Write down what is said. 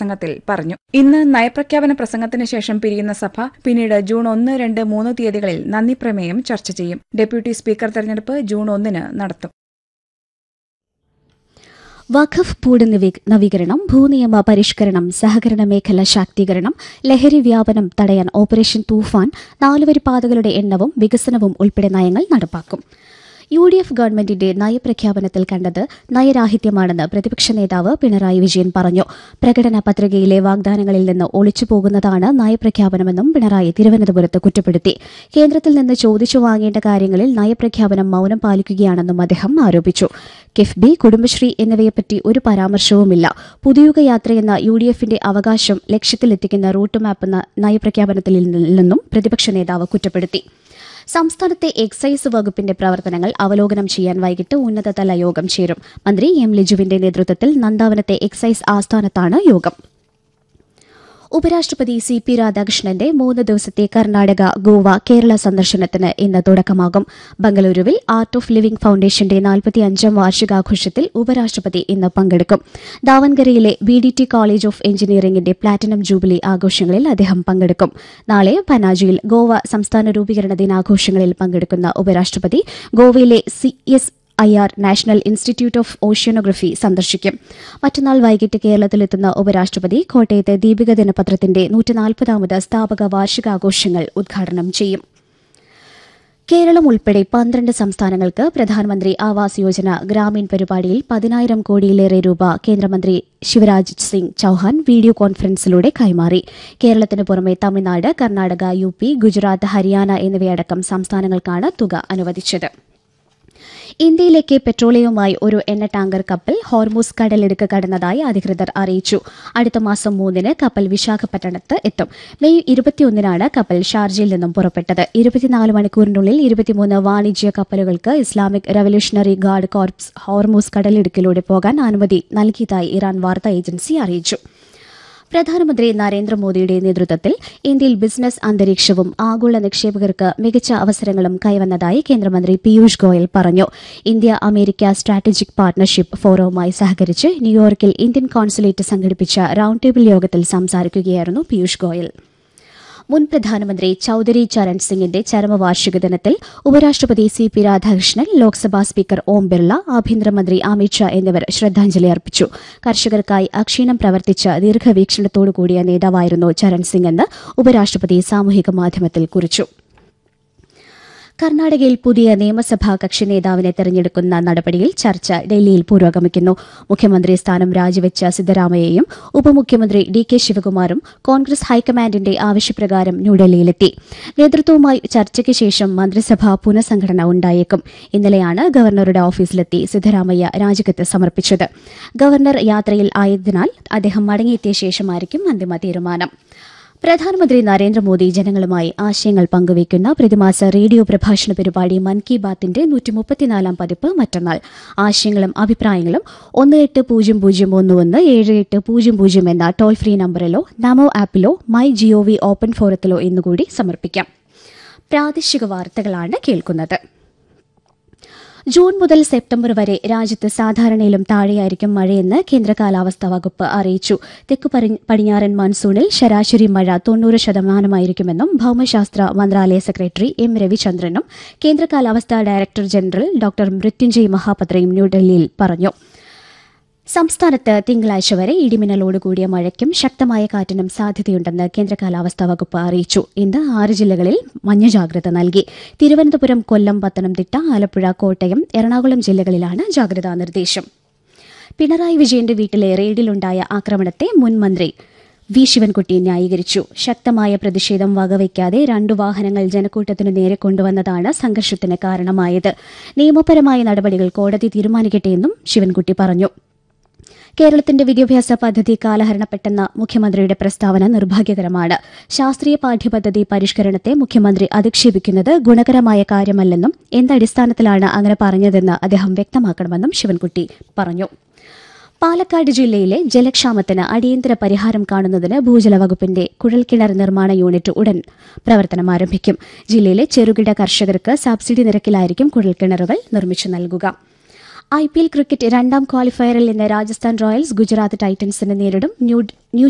പ്രസംഗത്തിൽ പറഞ്ഞു ഇന്ന് നയപ്രഖ്യാപന പ്രസംഗത്തിന് ശേഷം പിരിയുന്ന സഭ പിന്നീട് ജൂൺ ഒന്ന് രണ്ട് മൂന്ന് തീയതികളിൽ നന്ദി പ്രമേയം ചർച്ച ചെയ്യും ഡെപ്യൂട്ടി സ്പീക്കർ തെരഞ്ഞെടുപ്പ് ജൂൺ ഒന്നിന് നടത്തും വഖഫ് ബോർഡ് നവീ- നവീകരണം ഭൂനിയമ പരിഷ്കരണം സഹകരണ മേഖല ശാക്തീകരണം ലഹരി വ്യാപനം തടയാൻ ഓപ്പറേഷൻ തൂഫാൻ നാലുവരി പാതകളുടെ എണ്ണവും വികസനവും ഉൾപ്പെടെ നയങ്ങൾ നടപ്പാക്കും യു ഡി എഫ് ഗവൺമെന്റിന്റെ നയപ്രഖ്യാപനത്തിൽ കണ്ടത് നയരാഹിത്യമാണെന്ന് പ്രതിപക്ഷ നേതാവ് പിണറായി വിജയൻ പറഞ്ഞു പ്രകടന പത്രികയിലെ വാഗ്ദാനങ്ങളിൽ നിന്ന് ഒളിച്ചു പോകുന്നതാണ് നയപ്രഖ്യാപനമെന്നും പിണറായി തിരുവനന്തപുരത്ത് കുറ്റപ്പെടുത്തി കേന്ദ്രത്തിൽ നിന്ന് ചോദിച്ചു വാങ്ങേണ്ട കാര്യങ്ങളിൽ നയപ്രഖ്യാപനം മൌനം പാലിക്കുകയാണെന്നും അദ്ദേഹം ആരോപിച്ചു കിഫ്ബി കുടുംബശ്രീ എന്നിവയെപ്പറ്റി ഒരു പരാമർശവുമില്ല പുതിയുഗ യാത്രയെന്ന യു ഡി എഫിന്റെ അവകാശം ലക്ഷ്യത്തിലെത്തിക്കുന്ന റൂട്ട് മാപ്പ് എന്ന നയപ്രഖ്യാപനത്തിൽ നിന്നും പ്രതിപക്ഷ നേതാവ് കുറ്റപ്പെടുത്തി സംസ്ഥാനത്തെ എക്സൈസ് വകുപ്പിന്റെ പ്രവർത്തനങ്ങൾ അവലോകനം ചെയ്യാൻ വൈകിട്ട് ഉന്നതതല യോഗം ചേരും മന്ത്രി എം ലിജുവിന്റെ നേതൃത്വത്തിൽ നന്ദാവനത്തെ എക്സൈസ് ആസ്ഥാനത്താണ് യോഗം ഉപരാഷ്ട്രപതി സി പി രാധാകൃഷ്ണന്റെ മൂന്ന് ദിവസത്തെ കർണാടക ഗോവ കേരള സന്ദർശനത്തിന് ഇന്ന് തുടക്കമാകും ബംഗളൂരുവിൽ ആർട്ട് ഓഫ് ലിവിംഗ് ഫൌണ്ടേഷന്റെ നാൽപ്പത്തിയഞ്ചാം വാർഷികാഘോഷത്തിൽ ഉപരാഷ്ട്രപതി ഇന്ന് പങ്കെടുക്കും ദാവൻഗരയിലെ B D T college of എഞ്ചിനീയറിംഗിന്റെ പ്ലാറ്റിനം ജൂബിലി ആഘോഷങ്ങളിൽ അദ്ദേഹം പങ്കെടുക്കും നാളെ പനാജിയിൽ ഗോവ സംസ്ഥാന രൂപീകരണ ദിനാഘോഷങ്ങളിൽ പങ്കെടുക്കുന്ന ഉപരാഷ്ട്രപതി ഗോവയിലെ C S I R national institute of oceanography സന്ദർശിക്കും മറ്റന്നാൾ വൈകിട്ട് കേരളത്തിലെത്തുന്ന ഉപരാഷ്ട്രപതി കോട്ടയത്ത് ദീപിക ദിനപത്രത്തിന്റെ നൂറ്റിനാൽപ്പതാമത് സ്ഥാപക വാർഷികാഘോഷങ്ങൾ ഉദ്ഘാടനം ചെയ്യും കേരളം ഉൾപ്പെടെ പന്ത്രണ്ട് സംസ്ഥാനങ്ങൾക്ക് പ്രധാനമന്ത്രി ആവാസ് യോജന ഗ്രാമീൺ പരിപാടിയിൽ പതിനായിരം കോടിയിലേറെ രൂപ കേന്ദ്രമന്ത്രി ശിവരാജ് സിംഗ് ചൌഹാൻ വീഡിയോ കോൺഫറൻസിലൂടെ കൈമാറി കേരളത്തിന് പുറമെ തമിഴ്നാട് കർണാടക യു പി ഗുജറാത്ത് ഹരിയാന എന്നിവയടക്കം സംസ്ഥാനങ്ങൾക്കാണ് തുക അനുവദിച്ചത് ഇന്ത്യയിലേക്ക് പെട്രോളിയവുമായി ഒരു എണ്ണ ടാങ്കർ കപ്പൽ ഹോർമൂസ് കടലിടുക്ക് കടന്നതായി അധികൃതർ അറിയിച്ചു അടുത്ത മാസം മൂന്നിന് കപ്പൽ വിശാഖപട്ടണത്ത് എത്തും മെയ് ഇരുപത്തിയൊന്നിനാണ് കപ്പൽ ഷാർജയിൽ നിന്നും പുറപ്പെട്ടത് ഇരുപത്തിനാല് മണിക്കൂറിനുള്ളിൽ ഇരുപത്തിമൂന്ന് വാണിജ്യ കപ്പലുകൾക്ക് Islamic revolutionary guard corps Hormuz കടലിടുക്കിലൂടെ പോകാൻ അനുമതി നൽകിയതായി ഇറാൻ വാർത്താ ഏജൻസി അറിയിച്ചു പ്രധാനമന്ത്രി നരേന്ദ്രമോദിയുടെ നേതൃത്വത്തിൽ ഇന്ത്യയിൽ ബിസിനസ് അന്തരീക്ഷവും ആഗോള നിക്ഷേപകർക്ക് മികച്ച അവസരങ്ങളും കൈവന്നതായി കേന്ദ്രമന്ത്രി പീയൂഷ് ഗോയൽ പറഞ്ഞു ഇന്ത്യ അമേരിക്ക സ്ട്രാറ്റജിക് പാർട്ണർഷിപ്പ് ഫോറവുമായി സഹകരിച്ച് ന്യൂയോർക്കിൽ ഇന്ത്യൻ കോൺസുലേറ്റ് സംഘടിപ്പിച്ച റൌണ്ട് ടേബിൾ യോഗത്തിൽ സംസാരിക്കുകയായിരുന്നു പീയൂഷ് ഗോയൽ മുൻ പ്രധാനമന്ത്രി ചൌധരി ചരൺ സിംഗിന്റെ ചരമവാർഷിക ദിനത്തിൽ ഉപരാഷ്ട്രപതി C P Radhakrishnan Lok Sabha speaker Om Birla ആഭ്യന്തരമന്ത്രി അമിത് ഷാ എന്നിവർ ശ്രദ്ധാഞ്ജലി അർപ്പിച്ചു കർഷകർക്കായി അക്ഷീണം പ്രവർത്തിച്ച ദീർഘവീക്ഷണത്തോടുകൂടിയ നേതാവായിരുന്നു ചരൺ സിംഗ് എന്ന് ഉപരാഷ്ട്രപതി സാമൂഹിക മാധ്യമത്തിൽ കുറിച്ചു കർണാടകയിൽ പുതിയ നിയമസഭാ കക്ഷി നേതാവിനെ തെരഞ്ഞെടുക്കുന്ന നടപടിയിൽ ചർച്ച ഡൽഹിയിൽ പുരോഗമിക്കുന്നു മുഖ്യമന്ത്രി സ്ഥാനം രാജിവെച്ച സിദ്ധരാമയ്യയും ഉപമുഖ്യമന്ത്രി ഡി കെ ശിവകുമാറും കോൺഗ്രസ് ഹൈക്കമാൻഡിന്റെ ആവശ്യപ്രകാരം ന്യൂഡൽഹിയിലെത്തി നേതൃത്വവുമായി ചർച്ചയ്ക്ക് ശേഷം മന്ത്രിസഭാ പുനഃസംഘടന ഉണ്ടായേക്കും ഇന്നലെയാണ് ഗവർണറുടെ ഓഫീസിലെത്തി സിദ്ധരാമയ്യ രാജിക്കത്ത് സമർപ്പിച്ചത് ഗവർണർ യാത്രയിൽ ആയതിനാൽ അദ്ദേഹം മടങ്ങിയെത്തിയ ശേഷമായിരിക്കും അന്തിമ തീരുമാനം പ്രധാനമന്ത്രി നരേന്ദ്രമോദി ജനങ്ങളുമായി ആശയങ്ങൾ പങ്കുവയ്ക്കുന്ന പ്രതിമാസ റേഡിയോ പ്രഭാഷണ പരിപാടി മൻ കി ബാത്തിന്റെ നൂറ്റിമുപ്പത്തിനാലാം പതിപ്പ് മറ്റന്നാൾ ആശയങ്ങളും അഭിപ്രായങ്ങളും ഒന്ന് എട്ട് പൂജ്യം പൂജ്യം ഒന്ന് ഒന്ന് ഏഴ് എട്ട് പൂജ്യം പൂജ്യം എന്ന ടോൾ ഫ്രീ നമ്പറിലോ നമോ ആപ്പിലോ മൈ ജിഒവി ഓപ്പൺ ഫോറത്തിലോ എന്നുകൂടി സമർപ്പിക്കാം പ്രാദേശിക വാർത്തകളാണ് കേൾക്കുന്നത് ജൂൺ മുതൽ സെപ്റ്റംബർ വരെ രാജ്യത്ത് സാധാരണയിലും താഴെയായിരിക്കും മഴയെന്ന് കേന്ദ്ര കാലാവസ്ഥാ വകുപ്പ് അറിയിച്ചു തെക്കു പരി- പടിഞ്ഞാറൻ മൺസൂണിൽ ശരാശരി മഴ തൊണ്ണൂറ് ശതമാനമായിരിക്കുമെന്നും ഭൌമശാസ്ത്ര മന്ത്രാലയ സെക്രട്ടറി എം രവിചന്ദ്രനും കേന്ദ്ര കാലാവസ്ഥാ ഡയറക്ടർ ജനറൽ ഡോക്ടർ മൃത്യുഞ്ജയ് മഹാപത്രയും ന്യൂഡൽഹിയിൽ പറഞ്ഞു സംസ്ഥാനത്ത് തിങ്കളാഴ്ച വരെ ഇടിമിന്നലോടുകൂടിയ മഴയ്ക്കും ശക്തമായ കാറ്റിനും സാധ്യതയുണ്ടെന്ന് കേന്ദ്ര കാലാവസ്ഥാ വകുപ്പ് അറിയിച്ചു ഇന്ന് ആറ് ജില്ലകളിൽ മഞ്ഞ ജാഗ്രത നൽകി തിരുവനന്തപുരം കൊല്ലം പത്തനംതിട്ട ആലപ്പുഴ കോട്ടയം എറണാകുളം ജില്ലകളിലാണ് ജാഗ്രതാ നിർദ്ദേശം പിണറായി വിജയന്റെ വീട്ടിലെ റെയ്ഡിലുണ്ടായ ആക്രമണത്തെ മുൻ മന്ത്രി വി ശിവൻകുട്ടി ന്യായീകരിച്ചു ശക്തമായ പ്രതിഷേധം വകവയ്ക്കാതെ രണ്ടു വാഹനങ്ങൾ ജനക്കൂട്ടത്തിനു നേരെ കൊണ്ടുവന്നതാണ് സംഘർഷത്തിന് കാരണമായത് നിയമപരമായ നടപടികൾ കോടതി തീരുമാനിക്കട്ടെയെന്നും ശിവൻകുട്ടി പറഞ്ഞു കേരളത്തിന്റെ വിദ്യാഭ്യാസ പദ്ധതി കാലഹരണപ്പെട്ടെന്ന മുഖ്യമന്ത്രിയുടെ പ്രസ്താവന നിർഭാഗ്യകരമാണ് ശാസ്ത്രീയ പാഠ്യപദ്ധതി പരിഷ്കരണത്തെ മുഖ്യമന്ത്രി അധിക്ഷേപിക്കുന്നത് ഗുണകരമായ കാര്യമല്ലെന്നും എന്തടിസ്ഥാനത്തിലാണ് അങ്ങനെ പറഞ്ഞതെന്ന് അദ്ദേഹം വ്യക്തമാക്കണമെന്നും ശിവൻകുട്ടി പറഞ്ഞു പാലക്കാട് ജില്ലയിലെ ജലക്ഷാമത്തിന് അടിയന്തര പരിഹാരം കാണുന്നതിന് ഭൂജല വകുപ്പിന്റെ കുഴൽക്കിണർ നിർമ്മാണ യൂണിറ്റ് ഉടൻ പ്രവർത്തനം ആരംഭിക്കും ജില്ലയിലെ ചെറുകിട കർഷകർക്ക് സബ്സിഡി നിരക്കിലായിരിക്കും കുഴൽക്കിണറുകൾ നിർമ്മിച്ചു നൽകുക ഐ പി എൽ ക്രിക്കറ്റ് രണ്ടാം ക്വാളിഫയറിൽ ഇന്ന് രാജസ്ഥാൻ റോയൽസ് ഗുജറാത്ത് ടൈറ്റൻസിനെ നേരിടും ന്യൂ ന്യൂ